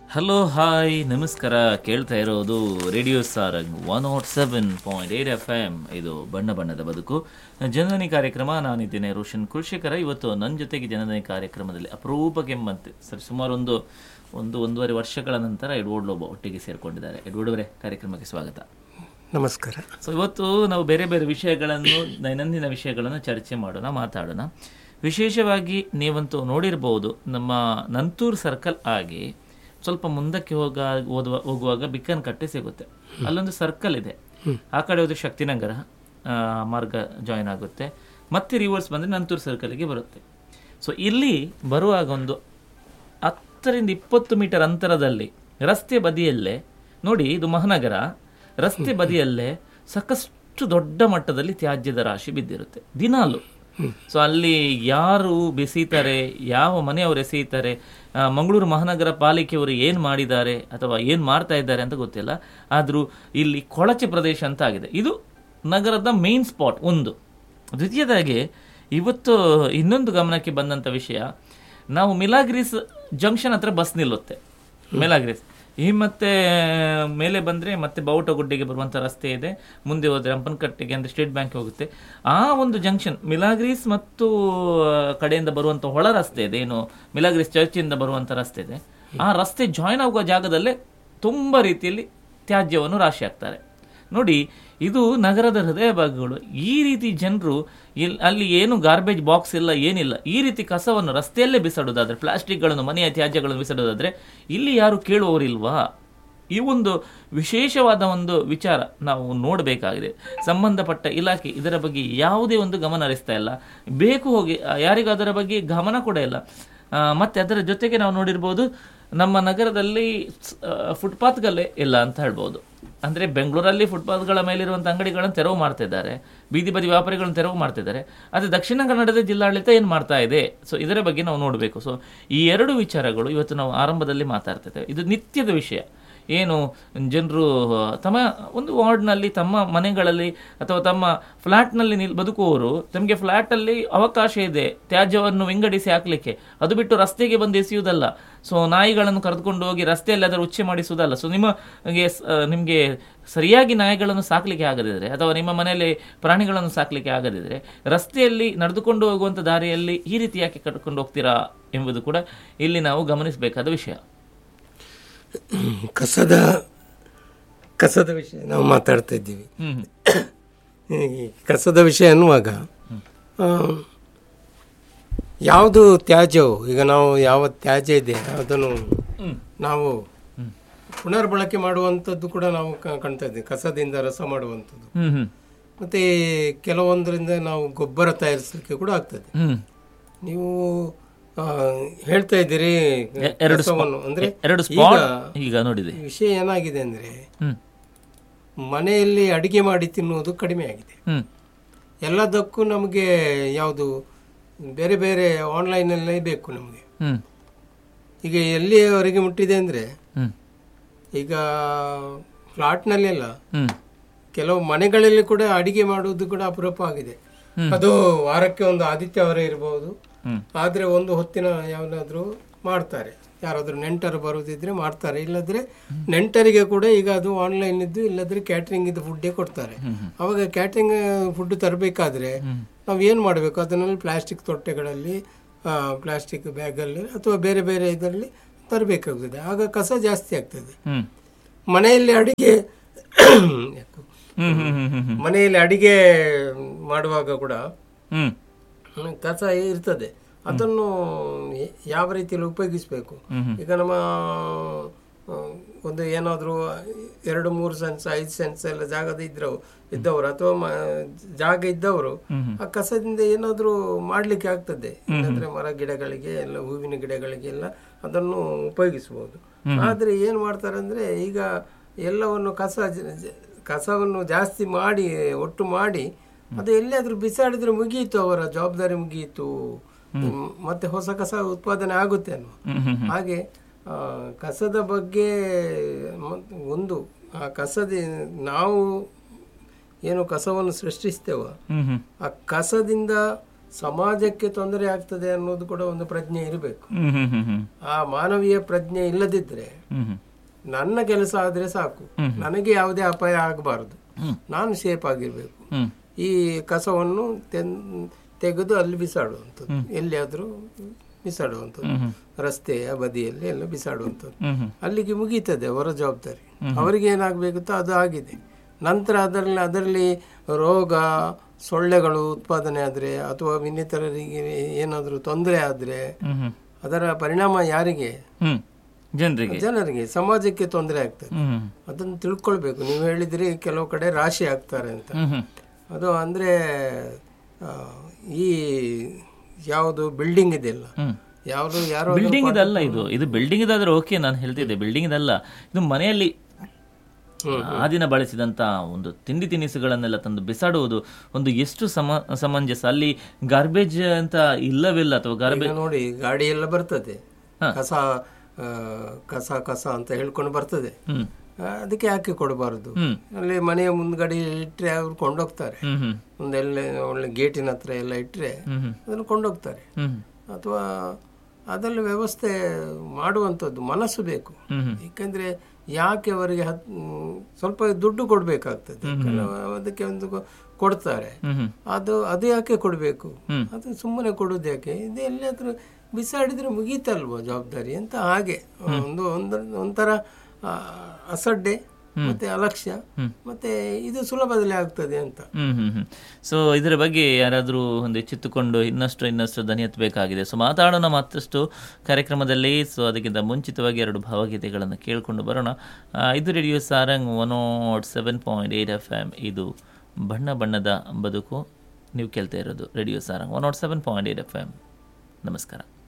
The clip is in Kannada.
ಹಲೋ ಹಾಯ್ ನಮಸ್ಕಾರ ಕೇಳ್ತಾ ಇರೋದು radio Sarang one nought seven point eight F M ಇದು ಬಣ್ಣ ಬಣ್ಣದ ಬದುಕು ಜನನಿ ಕಾರ್ಯಕ್ರಮ ನಾನಿದ್ದೇನೆ ರೋಷನ್ ಕೃಷಿಕರ ಇವತ್ತು ನನ್ನ ಜೊತೆಗೆ ಜನನಿ ಕಾರ್ಯಕ್ರಮದಲ್ಲಿ ಅಪರೂಪಕ್ಕೆ ಮತ್ತೆ ಸರ್ ಸುಮಾರು ಒಂದು ಒಂದು ಒಂದೂವರೆ ವರ್ಷಗಳ ನಂತರ ಎಡ್ವರ್ಡ್ ಲೋಬ ಒಟ್ಟಿಗೆ ಸೇರಿಕೊಂಡಿದ್ದಾರೆ ಎಡ್ವರ್ಡ್ ಅವರೇ ಕಾರ್ಯಕ್ರಮಕ್ಕೆ ಸ್ವಾಗತ ನಮಸ್ಕಾರ ಸೊ ಇವತ್ತು ನಾವು ಬೇರೆ ಬೇರೆ ವಿಷಯಗಳನ್ನು ದೈನಂದಿನ ವಿಷಯಗಳನ್ನು ಚರ್ಚೆ ಮಾಡೋಣ ಮಾತಾಡೋಣ ವಿಶೇಷವಾಗಿ ನೀವಂತೂ ನೋಡಿರ್ಬೋದು ನಮ್ಮ ನಂತೂರ್ ಸರ್ಕಲ್ ಆಗಿ ಸ್ವಲ್ಪ ಮುಂದಕ್ಕೆ ಹೋಗ ಓದುವ ಹೋಗುವಾಗ ಬಿಕ್ಕನ್ ಕಟ್ಟೆ ಸಿಗುತ್ತೆ ಅಲ್ಲೊಂದು ಸರ್ಕಲ್ ಇದೆ ಆ ಕಡೆ ಹೋದ್ರೆ ಶಕ್ತಿನಗರ ಆ, ಮಾರ್ಗ ಜಾಯಿನ್ ಆಗುತ್ತೆ ಮತ್ತೆ ರಿವರ್ಸ್ ಬಂದರೆ ನಂತೂರ್ ಸರ್ಕಲ್ಗೆ ಬರುತ್ತೆ ಸೊ ಇಲ್ಲಿ ಬರುವಾಗ ಒಂದು ಹತ್ತರಿಂದ ಇಪ್ಪತ್ತು ಮೀಟರ್ ಅಂತರದಲ್ಲಿ ರಸ್ತೆ ಬದಿಯಲ್ಲೇ ನೋಡಿ ಇದು ಮಹಾನಗರ ರಸ್ತೆ ಬದಿಯಲ್ಲೇ ಸಾಕಷ್ಟು ದೊಡ್ಡ ಮಟ್ಟದಲ್ಲಿ ತ್ಯಾಜ್ಯದ ರಾಶಿ ಬಿದ್ದಿರುತ್ತೆ ದಿನಾಲು ಸೊ ಅಲ್ಲಿ ಯಾರು ಬೆಸೀತಾರೆ ಯಾವ ಮನೆಯವರು ಎಸೆಯುತ್ತಾರೆ ಆ, ಮಂಗಳೂರು ಮಹಾನಗರ ಪಾಲಿಕೆಯವರು ಏನು ಮಾಡಿದ್ದಾರೆ ಅಥವಾ ಏನು ಮಾಡ್ತಾ ಇದ್ದಾರೆ ಅಂತ ಗೊತ್ತಿಲ್ಲ ಆದರೂ ಇಲ್ಲಿ ಕೊಳಚೆ ಪ್ರದೇಶ ಅಂತ ಆಗಿದೆ ಇದು ನಗರದ ಮೇನ್ ಸ್ಪಾಟ್ ಒಂದು ದ್ವಿತೀಯದಾಗಿ ಇವತ್ತು ಇನ್ನೊಂದು ಗಮನಕ್ಕೆ ಬಂದಂಥ ವಿಷಯ ನಾವು ಮಿಲಾಗ್ರೀಸ್ ಜಂಕ್ಷನ್ ಹತ್ರ ಬಸ್ ನಿಲ್ಲುತ್ತೆ ಮಿಲಾಗ್ರೀಸ್ ಈ ಮತ್ತೆ ಮೇಲೆ ಬಂದರೆ ಮತ್ತೆ ಬಾವುಟಗುಡ್ಡೆಗೆ ಬರುವಂಥ ರಸ್ತೆ ಇದೆ ಮುಂದೆ ಹೋದರೆ ಹಂಪನಕಟ್ಟೆಗೆ ಅಂದರೆ ಸ್ಟೇಟ್ ಬ್ಯಾಂಕ್ ಹೋಗುತ್ತೆ ಆ ಒಂದು ಜಂಕ್ಷನ್ ಮಿಲಾಗ್ರೀಸ್ ಮತ್ತು ಆ, ಕಡೆಯಿಂದ ಬರುವಂಥ ಒಳ ರಸ್ತೆ ಇದೆ ಏನು ಮಿಲಾಗ್ರೀಸ್ ಚರ್ಚಿಂದ ಬರುವಂಥ ರಸ್ತೆ ಇದೆ ಆ ರಸ್ತೆ ಜಾಯ್ನ್ ಆಗುವ ಜಾಗದಲ್ಲೇ ತುಂಬ ರೀತಿಯಲ್ಲಿ ತ್ಯಾಜ್ಯವನ್ನು ರಾಶಿ ಹಾಕ್ತಾರೆ ನೋಡಿ ಇದು ನಗರದ ಹೃದಯ ಭಾಗಗಳು ಈ ರೀತಿ ಜನರು ಇಲ್ ಅಲ್ಲಿ ಏನು ಗಾರ್ಬೇಜ್ ಬಾಕ್ಸ್ ಇಲ್ಲ ಏನಿಲ್ಲ ಈ ರೀತಿ ಕಸವನ್ನು ರಸ್ತೆಯಲ್ಲೇ ಬಿಸಾಡೋದಾದ್ರೆ ಪ್ಲಾಸ್ಟಿಕ್ಗಳನ್ನು ಮನೆಯ ತ್ಯಾಜ್ಯಗಳನ್ನು ಬಿಸಾಡೋದಾದ್ರೆ ಇಲ್ಲಿ ಯಾರು ಕೇಳುವವರಿಲ್ವಾ ಈ ಒಂದು ವಿಶೇಷವಾದ ಒಂದು ವಿಚಾರ ನಾವು ನೋಡಬೇಕಾಗಿದೆ ಸಂಬಂಧಪಟ್ಟ ಇಲಾಖೆ ಇದರ ಬಗ್ಗೆ ಯಾವುದೇ ಒಂದು ಗಮನ ಹರಿಸ್ತಾ ಇಲ್ಲ ಬೇಕು ಹೋಗಿ ಆ, ಯಾರಿಗೂ ಅದರ ಬಗ್ಗೆ ಗಮನ ಕೂಡ ಇಲ್ಲ ಆ, ಮತ್ತೆ ಅದರ ಜೊತೆಗೆ ನಾವು ನೋಡಿರ್ಬೋದು ನಮ್ಮ ನಗರದಲ್ಲಿ ಫುಟ್ಪಾತ್ಗಳೇ ಇಲ್ಲ ಅಂತ ಹೇಳ್ಬೋದು ಅಂದರೆ ಬೆಂಗಳೂರಲ್ಲಿ ಫುಟ್ಪಾತ್ಗಳ ಮೇಲಿರುವಂಥ ಅಂಗಡಿಗಳನ್ನು ತೆರವು ಮಾಡ್ತಾ ಇದ್ದಾರೆ ಬೀದಿ ಬದಿ ವ್ಯಾಪಾರಿಗಳನ್ನು ತೆರವು ಮಾಡ್ತಿದ್ದಾರೆ ಆದರೆ ದಕ್ಷಿಣ ಕನ್ನಡದ ಜಿಲ್ಲಾಡಳಿತ ಏನು ಮಾಡ್ತಾ ಇದೆ ಸೊ ಇದರ ಬಗ್ಗೆ ನಾವು ನೋಡಬೇಕು ಸೊ ಈ ಎರಡು ವಿಚಾರಗಳು ಇವತ್ತು ನಾವು ಆರಂಭದಲ್ಲಿ ಮಾತಾಡ್ತಾ ಇದ್ದೇವೆ ಇದು ನಿತ್ಯದ ವಿಷಯ ಏನು ಜನರು ತಮ್ಮ ಒಂದು ವಾರ್ಡ್ನಲ್ಲಿ ತಮ್ಮ ಮನೆಗಳಲ್ಲಿ ಅಥವಾ ತಮ್ಮ ಫ್ಲ್ಯಾಟ್ನಲ್ಲಿ ನಿಲ್ ಬದುಕುವವರು ತಮಗೆ ಫ್ಲ್ಯಾಟಲ್ಲಿ ಅವಕಾಶ ಇದೆ ತ್ಯಾಜ್ಯವನ್ನು ವಿಂಗಡಿಸಿ ಹಾಕಲಿಕ್ಕೆ ಅದು ಬಿಟ್ಟು ರಸ್ತೆಗೆ ಬಂದು ಎಸೆಯುವುದಲ್ಲ ಸೊ ನಾಯಿಗಳನ್ನು ಕರೆದುಕೊಂಡು ಹೋಗಿ ರಸ್ತೆಯಲ್ಲಿ ಅದರ ಉಚ್ಚೆ ಮಾಡಿಸುವುದಲ್ಲ ಸೊ ನಿಮಗೆ ಸ- ಆ, ನಿಮಗೆ ಸರಿಯಾಗಿ ನಾಯಿಗಳನ್ನು ಸಾಕಲಿಕ್ಕೆ ಆಗದಿದ್ರೆ ಅಥವಾ ನಿಮ್ಮ ಮನೆಯಲ್ಲಿ ಪ್ರಾಣಿಗಳನ್ನು ಸಾಕಲಿಕ್ಕೆ ಆಗದಿದ್ರೆ ರಸ್ತೆಯಲ್ಲಿ ನಡೆದುಕೊಂಡು ಹೋಗುವಂಥ ದಾರಿಯಲ್ಲಿ ಈ ರೀತಿ ಯಾಕೆ ಕಟ್ಕೊಂಡು ಹೋಗ್ತೀರಾ ಎಂಬುದು ಕೂಡ ಇಲ್ಲಿ ನಾವು ಗಮನಿಸಬೇಕಾದ ವಿಷಯ ಕಸದ ಕಸದ ವಿಷಯ ನಾವು ಮಾತಾಡ್ತಾ ಇದ್ದೀವಿ ಹ್ಮ್ ಈ ಕಸದ ವಿಷಯ ಅನ್ನುವಾಗ ಆ, ಯಾವುದು ತ್ಯಾಜ್ಯವು ಈಗ ನಾವು ಯಾವ ತ್ಯಾಜ್ಯ ಇದೆ ಅದನ್ನು ಹ್ಮ್ ನಾವು ಪುನರ್ಬಳಕೆ ಮಾಡುವಂಥದ್ದು ಕೂಡ ನಾವು ಕ- ಕಾಣ್ತಾ ಇದ್ದೀವಿ ಕಸದಿಂದ ರಸ ಮಾಡುವಂಥದ್ದು ಹ್ಮ್ ಹ್ಮ್ ಮತ್ತು ಕೆಲವೊಂದರಿಂದ ನಾವು ಗೊಬ್ಬರ ತಯಾರಿಸಲಿಕ್ಕೆ ಕೂಡ ಆಗ್ತದೆ ಹ್ಮ್ ನೀವು ಆ, ಹೇಳ್ತಾ ಇದ್ದೀರಿ ಎ- ಎರಡು ಸ್ಪಾ- ಕಸವನ್ನು ಅಂದರೆ ಎ- ಎರಡು ಈಗ ಸ್ಪಾಟ್ ಈಗ ನೋಡಿದೆ ವಿಷಯ ಏನಾಗಿದೆ ಅಂದರೆ ಹ್ಮ್ ಮನೆಯಲ್ಲಿ ಅಡಿಗೆ ಮಾಡಿ ತಿನ್ನುವುದು ಕಡಿಮೆ ಆಗಿದೆ ಹ್ಮ್ ಎಲ್ಲದಕ್ಕೂ ನಮಗೆ ಯಾವುದು ಬೇರೆ ಬೇರೆ ಆನ್ಲೈನಲ್ಲೇ ಬೇಕು ನಮಗೆ ಹ್ಮ್ ಈಗ ಎಲ್ಲಿಯವರೆಗೆ ಮುಟ್ಟಿದೆ ಅಂದರೆ ಹ್ಮ್ ಈಗ ಫ್ಲಾಟ್ನಲ್ಲೆಲ್ಲ ಹ್ಮ್ ಕೆಲವು ಮನೆಗಳಲ್ಲಿ ಕೂಡ ಅಡಿಗೆ ಮಾಡುವುದು ಕೂಡ ಅಪರೂಪ ಆಗಿದೆ ಹ್ಮ್. ಅದು ವಾರಕ್ಕೆ ಒಂದು ಆದಿತ್ಯವಾರ ಇರಬಹುದು ಹ್ಮ್ ಆದರೆ ಒಂದು ಹೊತ್ತಿನ ಯಾವನಾದರೂ ಮಾಡ್ತಾರೆ ಯಾರಾದರೂ ನೆಂಟರು ಬರೋದಿದ್ರೆ ಮಾಡ್ತಾರೆ ಇಲ್ಲದ್ರೆ ನೆಂಟರಿಗೆ ಕೂಡ ಈಗ ಅದು ಆನ್ಲೈನ್ ಇದ್ದು ಇಲ್ಲದ್ರೆ ಕ್ಯಾಟ್ರಿಂಗ್ ಇದು ಫುಡ್ಡೇ ಕೊಡ್ತಾರೆ ಅವಾಗ ಕ್ಯಾಟ್ರಿಂಗ್ ಫುಡ್ ತರಬೇಕಾದ್ರೆ ನಾವು ಏನು ಮಾಡಬೇಕು ಅದನ್ನಲ್ಲಿ ಪ್ಲಾಸ್ಟಿಕ್ ತೊಟ್ಟೆಗಳಲ್ಲಿ ಪ್ಲಾಸ್ಟಿಕ್ ಬ್ಯಾಗಲ್ಲಿ ಅಥವಾ ಬೇರೆ ಬೇರೆ ಇದರಲ್ಲಿ ತರಬೇಕಾಗ್ತದೆ ಆಗ ಕಸ ಜಾಸ್ತಿ ಆಗ್ತದೆ ಹ್ಮ್ ಮನೆಯಲ್ಲಿ ಅಡಿಗೆ ಯಾಕೋ? ಹ್ಮ್ ಹ್ಮ್ ಹ್ಮ್ ಹ್ಮ್ ಹ್ಮ್ ಮನೆಯಲ್ಲಿ ಅಡಿಗೆ ಮಾಡುವಾಗ ಕೂಡ ಹ್ಮ್ ಹ್ಮ್, ಕಸ ಇರ್ತದೆ ಅದನ್ನು ಯ- ಯಾವ ರೀತಿಯಲ್ಲಿ ಉಪಯೋಗಿಸಬೇಕು ಹ್ಮ್ ಈಗ ನಮ್ಮ ಆ, ಒಂದು ಏನಾದರೂ ಎರಡು ಮೂರು ಸೆನ್ಸ್ ಐದು ಸೆನ್ಸ್ ಎಲ್ಲ ಜಾಗದ ಇದ್ರು ಇದ್ದವರು ಅಥವಾ ಮ- ಜಾಗ ಇದ್ದವರು ಆ ಕಸದಿಂದ ಏನಾದರೂ ಮಾಡಲಿಕ್ಕೆ ಆಗ್ತದೆ ಇಲ್ಲಾಂದ್ರೆ ಮರ ಗಿಡಗಳಿಗೆ ಎಲ್ಲ ಹೂವಿನ ಗಿಡಗಳಿಗೆ ಎಲ್ಲ ಅದನ್ನು ಉಪಯೋಗಿಸಬಹುದು ಆದರೆ ಏನು ಮಾಡ್ತಾರೆ ಅಂದರೆ ಈಗ ಎಲ್ಲವನ್ನು ಕಸ ಜ- ಜ- ಕಸವನ್ನು ಜಾಸ್ತಿ ಮಾಡಿ ಒಟ್ಟು ಮಾಡಿ ಅದು ಎಲ್ಲಿಯಾದ್ರೂ ಬಿಸಾಡಿದ್ರೆ ಮುಗಿಯಿತು ಅವರ ಜವಾಬ್ದಾರಿ ಮುಗಿಯಿತು ಹ್ಮ್, ಮತ್ತೆ ಹೊಸ ಕಸ ಉತ್ಪಾದನೆ ಆಗುತ್ತೆ ಅನ್ನುವ ಹ್ಮ್ ಹ್ಮ್ ಹಾಗೆ ಆ, ಕಸದ ಬಗ್ಗೆ ಮ- ಒಂದು ಆ ಕಸದ ನಾವು ಏನು ಕಸವನ್ನು ಸೃಷ್ಟಿಸ್ತೇವೋ ಹ್ಮ್ ಹ್ಮ್ ಆ ಕಸದಿಂದ ಸಮಾಜಕ್ಕೆ ತೊಂದರೆ ಆಗ್ತದೆ ಅನ್ನೋದು ಕೂಡ ಒಂದು ಪ್ರಜ್ಞೆ ಇರಬೇಕು ಹ್ಮ್ ಹ್ಮ್ ಹ್ಮ್ ಹ್ಮ್ ಆ ಮಾನವೀಯ ಪ್ರಜ್ಞೆ ಇಲ್ಲದಿದ್ರೆ ಹ್ಮ್ ಹ್ಮ್ ನನ್ನ ಕೆಲಸ ಆದ್ರೆ ಸಾಕು ನನಗೆ ಯಾವುದೇ ಅಪಾಯ ಆಗಬಾರದು ನಾನು ಸೇಫ್ ಆಗಿರ್ಬೇಕು ಹ್ಮ್ ಈ ಕಸವನ್ನು ತೆನ್- ತೆಗೆದು ಅಲ್ಲಿ ಬಿಸಾಡುವಂಥದ್ದು ಎಲ್ಲಿಯಾದ್ರೂ ಬಿಸಾಡುವಂಥದ್ದು ರಸ್ತೆಯ ಬದಿಯಲ್ಲಿ ಎಲ್ಲ ಬಿಸಾಡುವಂಥದ್ದು ಹ್ಮ್ ಹ್ಮ್ ಅಲ್ಲಿಗೆ ಮುಗೀತದೆ ಅವರ ಜವಾಬ್ದಾರಿ ಅವರಿಗೆ ಏನಾಗಬೇಕಂತ ಅದು ಆಗಿದೆ ನಂತರ ಅದರಲ್ಲಿ ಅದರಲ್ಲಿ ರೋಗ ಸೊಳ್ಳೆಗಳು ಉತ್ಪಾದನೆ ಆದರೆ ಅಥವಾ ಇನ್ನಿತರರಿಗೆ ಏನಾದರೂ ತೊಂದರೆ ಆದರೆ ಹ್ಮ್ ಹ್ಮ್ ಅದರ ಪರಿಣಾಮ ಯಾರಿಗೆ ಹ್ಮ್ ಜನರಿಗೆ ಜನರಿಗೆ ಸಮಾಜಕ್ಕೆ ತೊಂದರೆ ಆಗ್ತದೆ ಹ್ಮ್ ಹ್ಮ್ ಅದನ್ನು ತಿಳ್ಕೊಳ್ಬೇಕು ನೀವು ಹೇಳಿದ್ರಿ ಕೆಲವು ಕಡೆ ರಾಶಿ ಆಗ್ತಾರೆ ಅಂತ ಹ್ಮ್ ಹ್ಮ್ ಅದು ಅಂದರೆ ಈ ಯಾವುದು ಬಿಲ್ಡಿಂಗ್ ಇದೆಯಲ್ಲ ಹ್ಮ್ ಯಾವುದು ಯಾರೋ ಬಿಲ್ಡಿಂಗ್ ಇದಲ್ಲ ಇದು ಇದು ಬಿಲ್ಡಿಂಗ್ ಇದಾದ್ರೆ ಓಕೆ ನಾನು ಹೇಳ್ತಿದ್ದೆ ಬಿಲ್ಡಿಂಗ್ ಇದಲ್ಲ ಇದು ಮನೆಯಲ್ಲಿ ಆ ದಿನ ಬಳಸಿದಂತ ಒಂದು ತಿಂಡಿ ತಿನಿಸುಗಳನ್ನೆಲ್ಲ ತಂದು ಬಿಸಾಡುವುದು ಒಂದು ಎಷ್ಟು ಸಮ ಸಮಂಜಸ ಅಲ್ಲಿ ಗಾರ್ಬೇಜ್ ಅಂತ ಇಲ್ಲವಿಲ್ಲ ಅಥವಾ ಗಾರ್ಬೇಜ್ ಈಗ ನೋಡಿ ಗಾಡಿ ಎಲ್ಲ ಬರ್ತದೆ ಹಾ. ಕಸ ಆ, ಕಸ ಕಸ ಅಂತ ಹೇಳ್ಕೊಂಡು ಬರ್ತದೆ ಹ್ಮ್ ಆ, ಅದಕ್ಕೆ ಯಾಕೆ ಕೊಡಬಾರದು ಹ್ಮ್ ಅಲ್ಲಿ ಮನೆಯ ಮುಂದ್ಗಡೆ ಇಟ್ಟರೆ ಅವ್ರು ಕೊಂಡೋಗ್ತಾರೆ ಹ್ಮ್ ಹ್ಮ್ ಒಂದೆಲ್ಲ ಒಳ್ಳೆ ಗೇಟಿನ ಹತ್ರ ಎಲ್ಲ ಇಟ್ಟರೆ ಹ್ಮ್ ಹ್ಮ್ ಅದನ್ನು ಕೊಂಡೋಗ್ತಾರೆ ಹ್ಮ್ ಅಥವಾ ಅದೆಲ್ಲ ವ್ಯವಸ್ಥೆ ಮಾಡುವಂಥದ್ದು ಮನಸ್ಸು ಬೇಕು ಹ್ಮ್ ಹ್ಮ್ ಯಾಕಂದ್ರೆ ಯಾಕೆ ಅವರಿಗೆ ಹತ್ ಮ್, ಸ್ವಲ್ಪ ದುಡ್ಡು ಕೊಡಬೇಕಾಗ್ತದೆ ಅದಕ್ಕೆ ಒಂದು ಕೊ- ಕೊಡ್ತಾರೆ ಹ್ಮ್ ಹ್ಮ್ ಅದು ಅದು ಯಾಕೆ ಕೊಡಬೇಕು ಹ್ಮ್. ಅದು ಸುಮ್ಮನೆ ಕೊಡೋದು ಯಾಕೆ ಇದು ಎಲ್ಲಿಯಾದ್ರೂ ಬಿಸಾಡಿದ್ರೆ ಮುಗೀತಲ್ವ ಜವಾಬ್ದಾರಿ ಅಂತ ಹಾಗೆ ಒಂದು ಒಂದು ಒಂಥರ ಆ, ಅಸಡ್ಡೆ ಮತ್ತೆ ಅಲಕ್ಷ್ಯ ಮತ್ತೆ ಇದು ಸುಲಭದಲ್ಲಿ ಆಗ್ತದೆ ಅಂತ ಹ್ಮ್ ಹ್ಮ್ ಹ್ಮ್ ಸೊ ಇದರ ಬಗ್ಗೆ ಯಾರಾದರೂ ಒಂದು ಎಚ್ಚೆತ್ತುಕೊಂಡು ಇನ್ನಷ್ಟು ಇನ್ನಷ್ಟು ದನಿ ಎತ್ತಬೇಕಾಗಿದೆ ಸೊ ಮಾತಾಡೋಣ ಮತ್ತಷ್ಟು ಕಾರ್ಯಕ್ರಮದಲ್ಲಿ ಸೊ ಅದಕ್ಕಿಂತ ಮುಂಚಿತವಾಗಿ ಎರಡು ಭಾವಗೀತೆಗಳನ್ನು ಕೇಳಿಕೊಂಡು ಬರೋಣ ಆ, ಇದು radio Sarang one nought seven point eight F M ಇದು ಬಣ್ಣ ಬಣ್ಣದ ಬದುಕು ನೀವು ಕೇಳ್ತಾ ಇರೋದು radio Sarang one nought seven point eight F M ನಮಸ್ಕಾರ